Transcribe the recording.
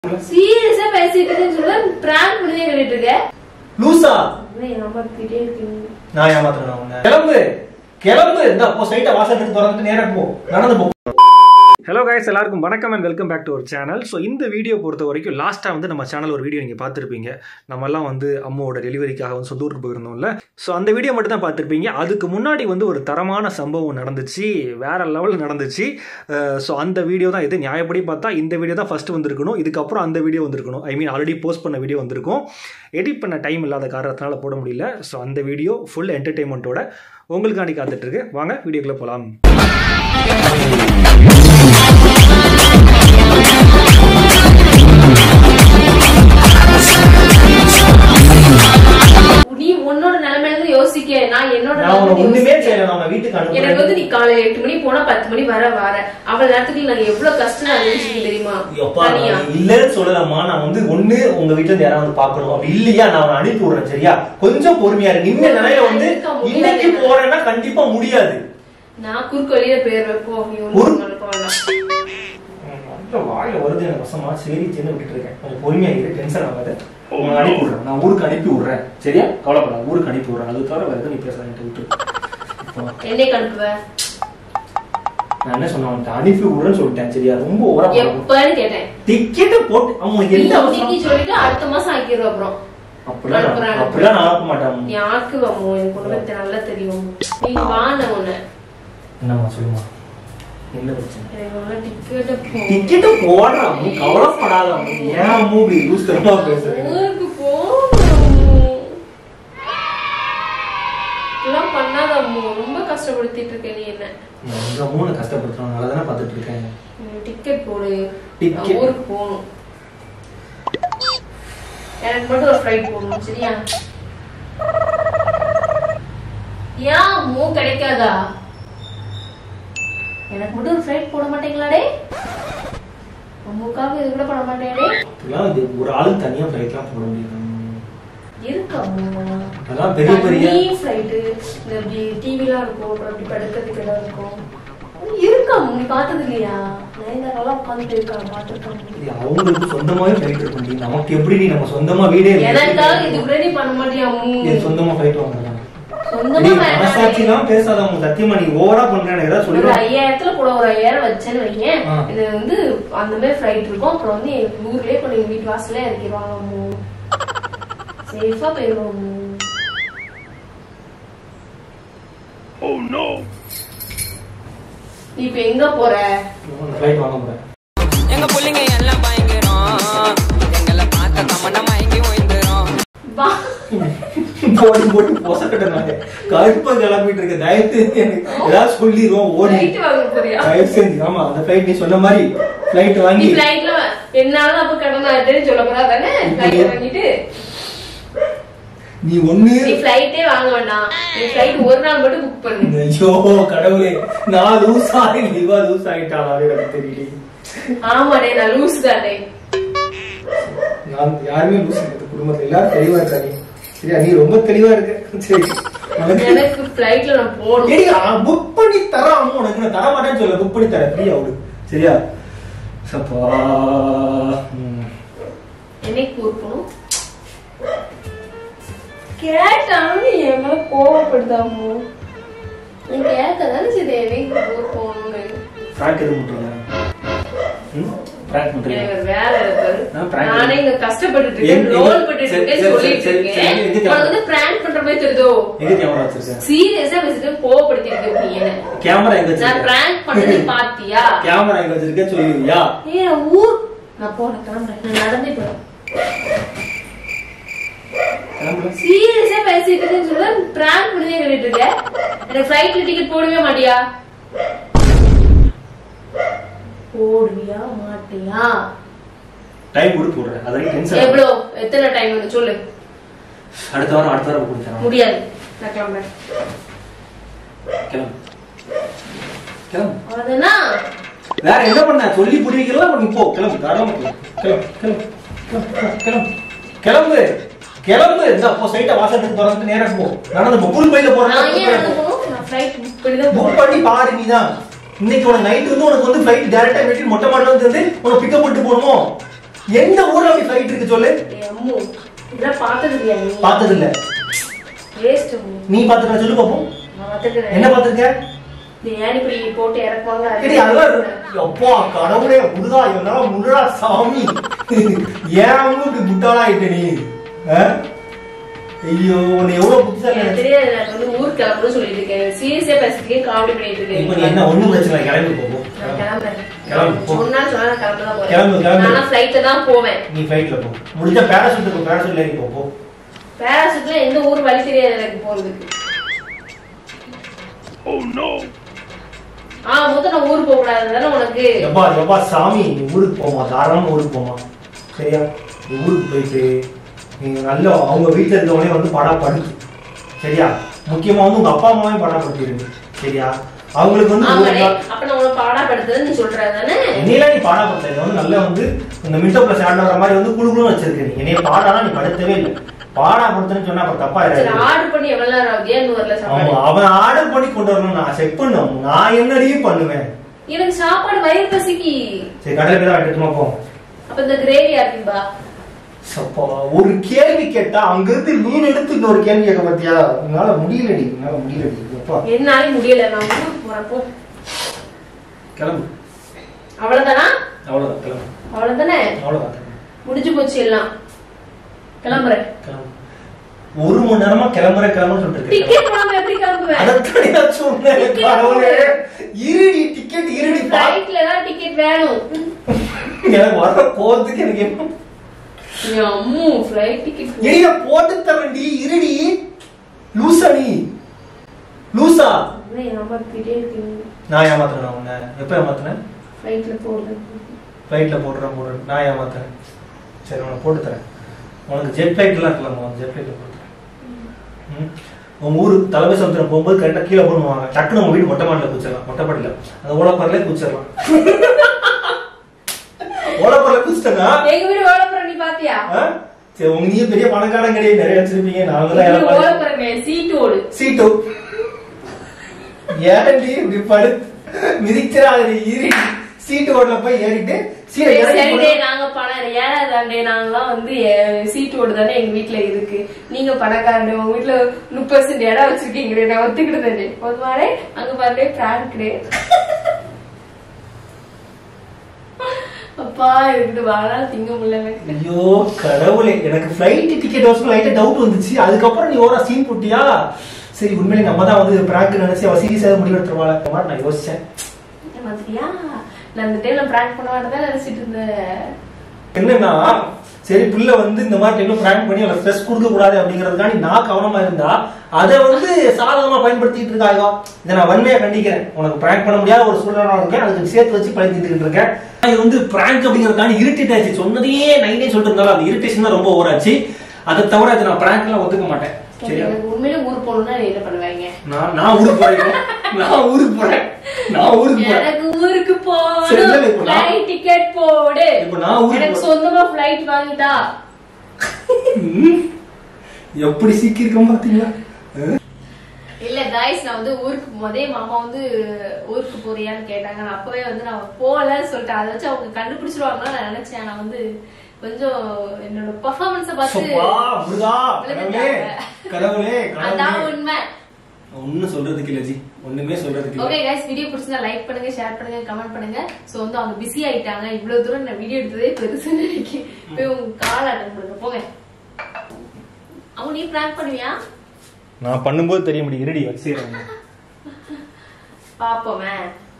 சீரியஸா பேசிட்டு இருக்கேன்னு சொல்ல பிராங்க் பண்ணி கேட்டுட்டு இருக்க லூசா என்ன ஏமாத்திட்டே இருக்கீங்க நான் ஏமாத்துறேன் உன்னை கிளம்பு கிளம்பு இந்த அப்போ ஸ்ட்ரைட்டா வாசலுக்கு திறந்துட்டு நேரா போ நடந்து போ ஹலோ கைஸ் எல்லாருக்கும் வணக்கம் அண்ட் வெல்கம் பேக் டு ஒரு சேனல் ஸோ இந்த வீடியோ பொறுத்த வரைக்கும் லாஸ்ட்டாக வந்து நம்ம சேனல் ஒரு வீடியோ நீங்கள் பார்த்துருப்பீங்க நம்மலாம் வந்து அம்மாவோட டெலிவரிக்காக வந்து சொந்த ஊருக்கு போயிருந்தோம்ல ஸோ அந்த வீடியோ மட்டும் தான் பார்த்துருப்பீங்க அதுக்கு முன்னாடி வந்து ஒரு தரமான சம்பவம் நடந்துச்சு வேற லெவலில் நடந்துச்சு ஸோ அந்த வீடியோ தான் இது நியாயப்படி பார்த்தா இந்த வீடியோ தான் ஃபஸ்ட்டு வந்திருக்கணும் இதுக்கப்புறம் அந்த வீடியோ வந்திருக்கணும் ஐ மீன் ஆல்ரெடி போஸ்ட் பண்ண வீடியோ வந்திருக்கும் எடிட் பண்ண டைம் இல்லாத காரணத்தினால போட முடியல ஸோ அந்த வீடியோ ஃபுல் என்டர்டெயின்மெண்ட்டோட உங்களுக்காண்டி காத்துட்ருக்கு வாங்க வீடியோக்குள்ளே போகலாம் நீ உன்னோட நிலைமையில இருந்து யோசிக்க நான் என்னோட நான் உன்னை நிலைமையில ஒண்ணுமே யோசிக்க. செய்யல நான் உன்னை வீட்டுக்கு எனக்கு வந்து அனுப்புறேன் நீ காலையில எட்டு மணி போனா பத்து மணி வர வர அவ்வளவு நேரத்துக்கு நான் எவ்வளவு கஷ்டம் அனுபவிச்சிருக்கேன் தெரியுமா எப்பா தனியா. நான் இல்லன்னு சொல்லலம்மா நான் வந்து ஒண்ணு உங்க வீட்டுல இருந்து யாராவது பார்க்கணும் அப்படி இல்லையா நான் அவனை அனுப்பி விடுறேன் சரியா கொஞ்சம் பொறுமையா இருக்கு இந்த நிலையில வந்து இருக்க முடியாது. இன்னைக்கு போறேன்னா கண்டிப்பா முடியாது நான் குறுக்கு வழியில பேர் வைப்போம் நீ ஒரு- ஒண்ணும் பண்ண வேண்டாம். நல்ல வாயில வருது எனக்கு வசமா சரி சின்ன விட்டுட்டு இருக்கேன் கொஞ்சம் பொறுமையா இரு டென்ஷன் ஆகாத உங்களை அனுப்பி விடுறேன் நான் ஊருக்கு அனுப்பி விடுறேன் சரியா கவலைப்படாத ஊருக்கு அனுப்பி விடுறேன் அது தவிர வேற எதுவும் நீ பேசாத விட்டு இப்போ என்னைக்கு அனுப்புவ நான் என்ன சொன்னேன் அவன்கிட்ட அனுப்பி விடுறேன்னு சொல்லிட்டேன் சரியா ரொம்ப ஓவரா எப்பன்னு கேட்டேன் டிக்கெட் போட்டு அவன் நீ எந்த இன்னைக்கு அவசரம் சொல்லிட்டு அடுத்த மாசம் ஆக்கிடுவோம் அப்புறம் அப்படிலாம் நான்- அனுப்புறேன். அப்படிலாம் நான் அனுப்ப மாட்டேன் நீ ஆக்குவமோ எனக்கு ஒண்ணுமே நல்லா தெரியும் நீ வான உன்னை என்னம்மா சொல்லுமா என்ன பிரச்சனை எனக்கு ஒண்ணு டிக்கெட் டிக்கெட் போடுறான் நீ கவலைப்படாத அம்மு. ஏன் அம்மு இப்படி லூஸ் தரமா பேசுறீங்க ஊருக்கு போகணும் இதெல்லாம் பண்ணாத அம்மு ரொம்ப கஷ்டப்படுத்திட்டு இருக்க நீ என்ன உங்க மூணு கஷ்டப்படுத்துறோம் நல்லா தானே பார்த்துட்டு இருக்கேன் டிக்கெட் போடு Ticket. நான் ஊருக்கு போகணும் எனக்கு மட்டும் ஒரு ஃப்ளைட் போடணும் சரியா ஏன் மூ கிடைக்காதா எனக்கு மட்டும் ஒரு ஃப்ளைட் போட மாட்டீங்களாடே அம்முக்காக இது கூட பண்ண மாட்டேடே அப்படிலாம் இது ஒரு ஆளுக்கு தனியா ஃபிளைட்லாம் போட முடியும் இருக்கு அம்மா அதெல்லாம் பெரிய பெரிய ஃப்ளைட்டு இந்த இப்படி டிவிலாம் இருக்கும் அப்புறம் இப்படி படுக்கிறதுக்கு இடம் இருக்கும் இருக்கா நீ பார்த்தது இல்லையா நயன்தாரெல்லாம் உட்காந்துட்டு இருக்காங்க பார்த்துருக்காங்க இது அவங்களுக்கு சொந்தமாவே ஃபிளைட் இருக்கும் டி. நமக்கு எப்படி நீ நம்ம சொந்தமா வீடே இருக்கு. எனக்காக இது கூட நீ பண்ண மாட்டியா அம்மு? இது சொந்தமா ஃபிளைட் வாங்கலாம் சொந்தமா நீ வேணாம் மனசாட்சிலாம் பேசாத அவங்க சத்தியமா நீ ஓவரா பண்றேன்னு ஏதாவது ஒரு சொல்லிடுவாங்க ஐயாயிரத்துல கூட ஒரு ஐயாயிரம் வச்சேன்னு வையேன் ஆ. இது வந்து அந்த மாதிரி ஃபிளைட் இருக்கும் அப்புறம் வந்து எங்க ஊர்லயே கொண்டு எங்க வீட்டு வாசல்ல இறக்கிடுவாங்க அம்மு சேஃபா போயிடுவோம் அம்மு நீ இப்ப எங்க போற ஃபிளைட் வாங்க போறேன் எங்க புள்ளைங்க எல்லாம் பயங்கரம் எங்களை பார்த்த கமண்டம் மயங்கி ஓய்ந்துரும் வா போடி போட்டு பொசக்கட்டனாங்க கருப்பா கிளம்பிட்டு இருக்க தயவு செஞ்சு எனக்கு ஏதாவது சொல்லிடுவோம் ஓடி ஃபிளைட் வாங்க போறியா தயவு செஞ்சு ஆமா அந்த ஃபிளைட் நீ சொன்ன மாதிரி ஃபிளைட் நீ வாங்கி ஃபிளைட்ல என்னாலும் அப்ப கடன் ஆயிட்டேன்னு சொல்ல போறா தானே ஃபிளைட் வாங்கிட்டு நீ ஒண்ணு நீ ஃபிளைட்டே வாங்க வேண்டாம் நீ ஃபிளைட் ஒரு நாள் மட்டும் புக் பண்ணு ஐயோ கடவுளே நான் லூஸ் ஆகி இவா லூஸ் ஆகிட்டாளா எனக்கு தெரியல ஆமாடே நான் லூஸ் தானே நான் யாருமே லூஸ் இல்லை குடும்பத்துல எல்லாரும் தெளிவா இருக்காங்க சரியா நீ ரொம்ப தெளிவா இருக்க சரி உனக்கு எனக்கு ஃபிளைட்ல நான் போகணும் ஏடி புக் பண்ணி தராம உனக்கு நான் தர மாட்டேன்னு சொல்ல புக் பண்ணி தரேன் ஃப்ரீயா விடு சரியா சப்பா ம். என்னைக்கு ஊர் போகணும் கேட்டாலும் நீ என் மேல கோவப்படுதாமோ நீ கேட்கதானே சரி என்னைக்கு ஊர் போகணும்னு ஃப்ராங்க் எதுவும் பண்றீங்க ம் ஃப்ராங்க் பண்றீங்க எனக்கு ஒரு வேலை இருக்கு நான் prank நானே இங்க கஷ்டப்பட்டுட்டு இருக்கேன் எங்க- ரோல் எங்க- பண்ணிட்டு சரி, இருக்கேன் சரி, சொல்லிட்டு சரி, இருக்கேன் சரி, எங்க உனக்கு வந்து பிராங்க் பண்ற மாதிரி தெரியுதோ எங்க கேமரா வச்சிருக்கேன் சீரியஸா பேசிட்டு கோவப்படுத்திட்டு நீ என்ன கேமரா எங்க நான் வச்சிருக்கேன் பிராங்க் பண்ணது பாத்தியா கேமரா எங்க வச்சிருக்கேன் சொல்லிடுவியா ஏ நான் ஊர் நான் போறேன் கிளம்புறேன் நான் நடந்தே போறேன் கிளம்புல சீரியஸா பேசிட்டு இருக்கேன்னு சொல்ல பிராங்க் பண்ணி கேட்டுட்டு இருக்க எனக்கு ஃபிளைட்ல டிக்கெட் போடவே மாட்டியா போடுவியா மாட்டியா டைம் கொடுத்து விடுறேன் அது வரைக்கும் டென்ஷன் எவ்வளோ எத்தனை டைம் வந்து சொல்லு அடுத்த வாரம் அடுத்த வாரம் கொடுத்தேன் முடியாது நான் கிளம்புறேன் கிளம்பு கிளம்பு அதுனா வேற என்ன பண்ண சொல்லி புரிவிக்கலாம் நீ போ கிளம்பு தாராளமா போ. கிளம்பு கிளம்பு கிளம்பு, கிளம்பு கிளம்பு கிளம்பு இந்த அப்போ சைட்டை வாசலுக்கு திறந்து நேரா போ நடந்து போ புல் பையில நான் ஏன் நடந்து போறேன் போகணும் நான் ஃபிளைட் புக் பண்ணி தான் புக் போறேன் பண்ணி பாரு நீதான் இன்னைக்கு உனக்கு நைட் வந்து உனக்கு வந்து ஃபிளைட் டைரக்டா வெட்டி மொட்டை மாடல வந்து உனக்கு பிக்கப் பண்ணிட்டு போகணுமோ எந்த ஊர்ல அப்படி ஃபிளைட் இருக்கு சொல்லு ஏய், அம்மு இதெல்லாம் பார்த்தது இல்லையா நீ பார்த்தது இல்ல வேஸ்ட் அம்மு நீ பாத்துக்க சொல்லு பாப்போம் நான் பார்த்துக்கிறேன் என்ன பாத்துருக்க இந்த ஏணிப்படி போட்டு இறக்குவாங்க அது ஏடி, அதெல்லாம் அப்பா கடவுளே முருகா இவனால முருகா சாமி ஏன் அம்முக்கு முட்டாளா ஆயிட்ட நீ ஆ? ஐயோ உன்னை எவ்வளவு புத்திசாலி எனக்கு நினைச்ச? தெரியாது நான் வந்து ஊருக்கு கிளம்பணும்னு சொல்லிட்டு இருக்கேன் சீரியஸா பேசிட்டு காமெடி பண்ணிட்டு இருக்கேன் இப்ப நீ என்ன ஒண்ணும் பிரச்சனை இல்லை, கிளம்பி போ, போ நான் கிளம்புறேன் கிளம்பு, போ. சொன்னா சொன்னா நான் கிளம்ப தான் கிளம்பு, போறேன் கிளம்பு. நானா ஃபிளைட்ல தான் போவேன் நீ ஃபிளைட்ல போ முடிஞ்ச பேராசூட் போ பேராசூட்ல ஏறி போ போ பேராசூட்ல எந்த ஊர் வழி தெரியாது எனக்கு போறதுக்கு ஆ மொத்தம் நான் ஊருக்கு போக கூடாது தானே உனக்கு எப்பா எப்பா சாமி நீ ஊருக்கு போமா தாராளமா ஊருக்கு போமா சரியா நீ ஊருக்கு போயிட்டு நீ நல்ல அவங்க வீட்டுல இருக்கவங்களே வந்து படா படுத்து சரியா முக்கியமா வந்து உங்க அப்பா அம்மாவையும் படா படுத்திருக்கு சரியா அவங்களுக்கு வந்து ஆமாடே ஊருக்கு- அப்ப நான் உனக்கு பாடப்படுத்துறது நீ சொல்ற தானே என்னையெல்லாம் நீ பாடா படுத்த இதை வந்து நல்லா வந்து இந்த மின்டோ பிளஸ் ஆட் வர மாதிரி வந்து குழு குழு வச்சிருக்க நீ என்னைய பாடானா நீ படுத்தவே இல்லை பாடா படுத்துன்னு சொன்னா அப்புறம் தப்பா சரி ஆயிடாது ஆர்டர் பண்ணி எவ்வளவு நேரம் ஆகுது ஏன் இன்னும் வரல ஆமா சாப்பாடு அவன் ஆர்டர் பண்ணி கொண்டு வரணும் நான் செக் பண்ணும் நான் என்னடியும் பண்ணுவேன் எனக்கு சாப்பாடு வயிறு பசிக்கு சரி கடலை போய் தான் எடுத்துமா போ அப்ப இந்த கிரேவி ஆக்கும்பா சப்பா ஒரு கேள்வி கேட்டா அங்க இருந்து மீன் எடுத்து இன்னொரு கேள்வி கேட்க பாத்தியா உன்னால முடியலடி உன்னால முடியலடி அப்பா என்னாலே முடியல நான் ஊருக்கு போறேன் போ கிளம்பு அவ்வளவுதானா அவ்வளவுதான் கிளம்பு அவ்வளவுதானே அவ்வளவுதான் கிளம்பு. முடிஞ்சு போச்சு எல்லாம் கிளம்புறேன் கிளம்பு ஒரு மணி நேரமா கிளம்புற கிளம்புன்னு சொல்லிட்டு இருக்கேன். டிக்கெட் போடாம எப்படி கிளம்புவேன் அதைத்தான் நான் சொன்னேன் Ticket கடவுளே. இருடி டிக்கெட் இருடி பா. ஃபிளைட்ல தான் டிக்கெட் வேணும் எனக்கு வர்ற கோவத்துக்கு எனக்கு என்ன என் அம்மு ஃபிளைட் டிக்கெட் எடிய போட்டு தரேன்டி இருடி லூசா நீ லூசா ஏமாத்திட்டே இருக்கீங்க நான் ஏமாத்துறேன் உன்னை எப்ப ஏமாத்துனேன் ஃபிளைட்ல போறது ஃப்ளைட்ல போடுறேன் போடுறேன் நான் ஏமாத்துறேன் சரி உனக்கு போட்டு தரேன் உனக்கு ஜெட் ஃப்ளைட்லாம் இருக்கலாம் உனக்கு ஜெட் ஃப்ளைட்ல போட்டு தரேன் ம். உங்க ஊரு தலைமை சமுத்திரம் போகும்போது கரெக்டா கீழே போடுவாங்க டக்குனு உங்க வீடு மொட்டை மாடில குச்சிடலாம் மொட்டை மாடில அந்த ஓலப்பரல குச்சிடலாம் ஓலப்பரல குச்சிட்டா எங்க வீடு ஓலப்புறம் நீ பாத்தியா சரி உங்க நீங்க பெரிய பணக்காரன் கிடையாது நிறைய வச்சிருப்பீங்க நாங்க தான் ஏழை பாரு. ஓலப்புறம் சீட்டு ஓடு சீட்டு ஏன்டி இப்படி படு மிதிச்சிடாது ஈரி சீட்டு ஓடல போய் ஏறிட்டு சீட்டை இறக்கி சரிடே போடு. நாங்க பணம் ஏழாதாண்டே நாங்களாம் வந்து எ- சீட்டு ஓடு தானே எங்க வீட்ல இருக்கு நீங்க பணக்காரங்க உங்க வீட்ல முப்பது பர்சன்ட் இடம் வச்சிருக்கீங்களே நான் ஒத்துக்கிட்டதே பொதுவாடே அங்க பாருடே பிராங்க்டே அப்பா இருக்குது வாழா திங்க முடியல எனக்கு ஐயோ கடவுளே எனக்கு ஃப்ளைட் டிக்கெட் வசூல் லைட்டா டவுட் வந்துச்சு அதுக்கப்புறம் நீ ஓரா சீன் போட்டியா சரி உண்மையிலே நம்ம தான் வந்து பிராங்க் நினைச்சு அவ சீரியஸாக முடிவெடுத்துருவாள் அந்த மாதிரி நான் யோசிச்சேன் மாதிரியா நான் இந்த டைம்ல பிராங்க் பண்ண வேண்டாம் நினைச்சிட்டு இருந்தேன் என்னன்னா சரி பிள்ளை வந்து இந்த மாதிரி டைம்ல பிராங்க் பண்ணி அவளை ஸ்ட்ரெஸ் கொடுக்க கூடாது அப்படிங்கறதுக்காண்டி நான் கவனமா இருந்தா அதை வந்து சாதகமா பயன்படுத்திட்டு இருக்காங்க இதை நான் வன்மையா கண்டிக்கிறேன் உனக்கு பிராங்க் பண்ண முடியாத ஒரு சூழ்நிலை இருக்கேன் அதுக்கு சேர்த்து வச்சு பழகிட்டு இருக்கேன் இது வந்து பிராங்க் அப்படிங்கறதுக்காண்டி இரிட்டேட் ஆச்சு சொன்னதையே நைனே சொல்லிட்டு இருந்தாலும் அந்த இரிட்டேஷன் தான் ரொம்ப ஓவராச்சு அதை தவிர அதை நான் பிராங்க் எல்லாம் ஒத்துக்க மாட்டேன் சரியா எனக்கு உண்மையில ஊர் போகணும்னா நீ என்ன பண்ணுவாங்க நான் நான் ஊருக்கு போறேன் நான் ஊருக்கு போறேன் நான் ஊருக்கு போறேன் எனக்கு ஊருக்கு சரி, இல்ல, போகணும் இப்ப நான்- ஃப்ளைட் டிக்கெட் போடு இப்ப நான் ஊருக்கு எனக்கு போ- சொந்தமா ஃப்ளைட் வாங்கிட்டா ம். எப்படி சீக்கிரம் பாத்தீங்களா இல்ல காய்ஸ் நான் வந்து ஊருக்கு போதே மாமா வந்து ஊருக்கு போறியான்னு கேட்டாங்க நான் அப்பவே வந்து நான் போகலன்னு சொல்லிட்டேன் அதை வச்சு அவங்க கண்டுபிடிச்சிருவாங்கன்னு நான் நினைச்சேன் நான் வந்து கொஞ்சம் என்னோட பெர்ஃபார்மன்ஸ பார்த்து சப்பா, முருகா, கடவுளே, கடவுளே, அதான் கடவுளே. உண்மை ஒண்ணும் சொல்றதுக்கு இல்ல ஜி ஒண்ணுமே சொல்றதுக்கு ஓகே இல்ல கைஸ் வீடியோ பிடிச்சிருந்தா லைக் பண்ணுங்க ஷேர் பண்ணுங்க கமெண்ட் பண்ணுங்க சோ வந்து அவங்க பிஸி ஆயிட்டாங்க இவ்வளவு தூரம் நான் வீடியோ எடுத்ததே பெருசுன்னு நினைக்கிறேன் போய் உங்க கால் அட்டன் பண்ணுங்க போங்க அவங்க நீ பிராங்க் பண்ணுவியா நான் பண்ணும்போது தெரிய முடியும் இருடி வச்சு பாப்போமே